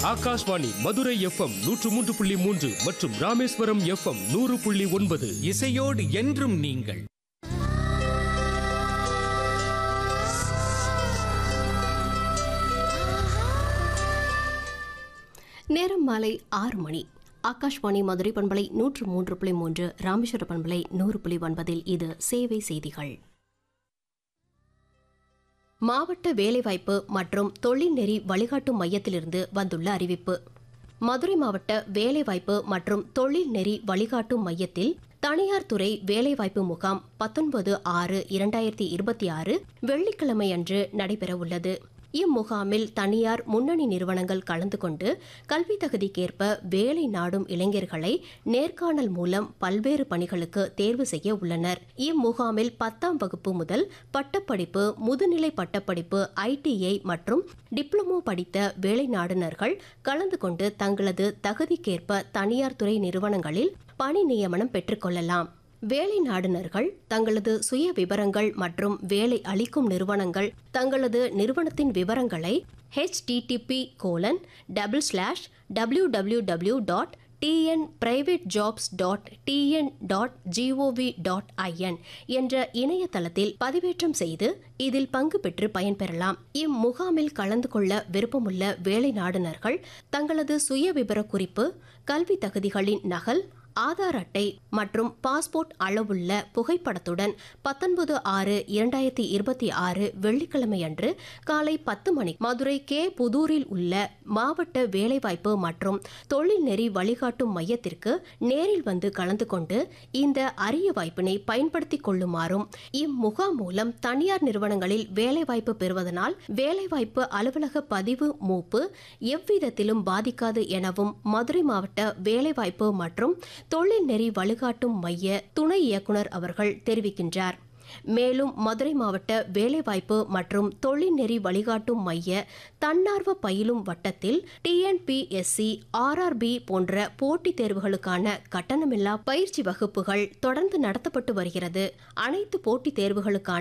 Akashvani Madurai FM நூற்று மூன்று புள்ளி மூன்று மற்றும் ராமேஸ்வரம் எஃப்எம் நூறு புள்ளி ஒன்பது இசையோடு என்றும் நீங்கள் நேரம் மாலை ஆறு மணி ஆகாஷ்வாணி மதுரை பண்பலை நூற்று மூன்று புள்ளி மூன்று ராமேஸ்வர பண்பலை நூறு புள்ளி ஒன்பதில் இது சேவை செய்திகள் மாவட்ட வேலைவாய்ப்பு மற்றும் தொழில்நெறி வழிகாட்டும் மையத்திலிருந்து வந்துள்ள அறிவிப்பு மதுரை மாவட்ட வேலைவாய்ப்பு மற்றும் தொழில்நெறி வழிகாட்டும் மையத்தில் தனியார் துறை வேலைவாய்ப்பு முகாம் பத்தொன்பது ஆறு இரண்டாயிரத்தி இருபத்தி ஆறு வெள்ளிக்கிழமை அன்று நடைபெறவுள்ளது இம்முகாமில் தனியார் முன்னணி நிறுவனங்கள் கலந்து கொண்டு கல்வி தகுதிக்கேற்ப வேலை நாடும் இளைஞர்களை நேர்காணல் மூலம் பல்வேறு பணிகளுக்கு தேர்வு செய்ய உள்ளனர் இம்முகாமில் பத்தாம் வகுப்பு முதல் பட்டப்படிப்பு முதுநிலை பட்டப்படிப்பு ஐடிஐ மற்றும் டிப்ளமோ படித்த வேலை நாடுனர்கள் கலந்து கொண்டு தங்களது தகுதிக்கேற்ப தனியார் துறை நிறுவனங்களில் பணி நியமனம் பெற்றுக்கொள்ளலாம் வேலை நாடுனர்கள் தங்களது சுய விவரங்கள் மற்றும் வேலை அளிக்கும் நிறுவனங்கள் தங்களது நிறுவனத்தின் விவரங்களை HTTP colon double slash W W W dot TN private jobs dot TN dot GOV dot IN என்ற இணையதளத்தில் பதிவேற்றம் செய்து இதில் பங்கு பெற்று பயன்பெறலாம் இம்முகாமில் கலந்து கொள்ள விருப்பமுள்ள வேலை நாடுனர்கள் தங்களது சுய விபர குறிப்பு கல்வி தகுதிகளின் நகல் ஆதார் அட்டை மற்றும் பாஸ்போர்ட் அளவுள்ள புகைப்படத்துடன் பத்தொன்பது ஆறு இரண்டாயிரத்தி இருபத்தி ஆறு வெள்ளிக்கிழமை அன்று காலை பத்து மணி மதுரை கே புதூரில் உள்ள மாவட்ட வேலைவாய்ப்பு மற்றும் தொழில்நெறி வழிகாட்டும் மையத்திற்கு நேரில் வந்து கலந்து கொண்டு இந்த அரிய வாய்ப்பினை பயன்படுத்திக் கொள்ளுமாறும் இம்முகாம் மூலம் தனியார் நிறுவனங்களில் வேலைவாய்ப்பு பெறுவதனால் வேலைவாய்ப்பு அலுவலக பதிவு மூப்பு எவ்விதத்திலும் பாதிக்காது எனவும் மதுரை மாவட்ட வேலைவாய்ப்பு மற்றும் தொழில் நெறி வழிகாட்டும் மைய துணை இயக்குனர் அவர்கள் தெரிவிக்கின்றார் மேலும் மதுரை மாவட்ட வேலைவாய்ப்பு மற்றும் தொழில்நெறி வழிகாட்டும் மைய தன்னார்வ பயிலும் வட்டத்தில் டிஎன்பிஎஸ்சி ஆர்ஆர்பி போன்ற போட்டித் தேர்வுகளுக்கான கட்டணமில்லா பயிற்சி வகுப்புகள் தொடர்ந்து நடத்தப்பட்டு வருகிறது அனைத்து போட்டித் தேர்வுகளுக்கான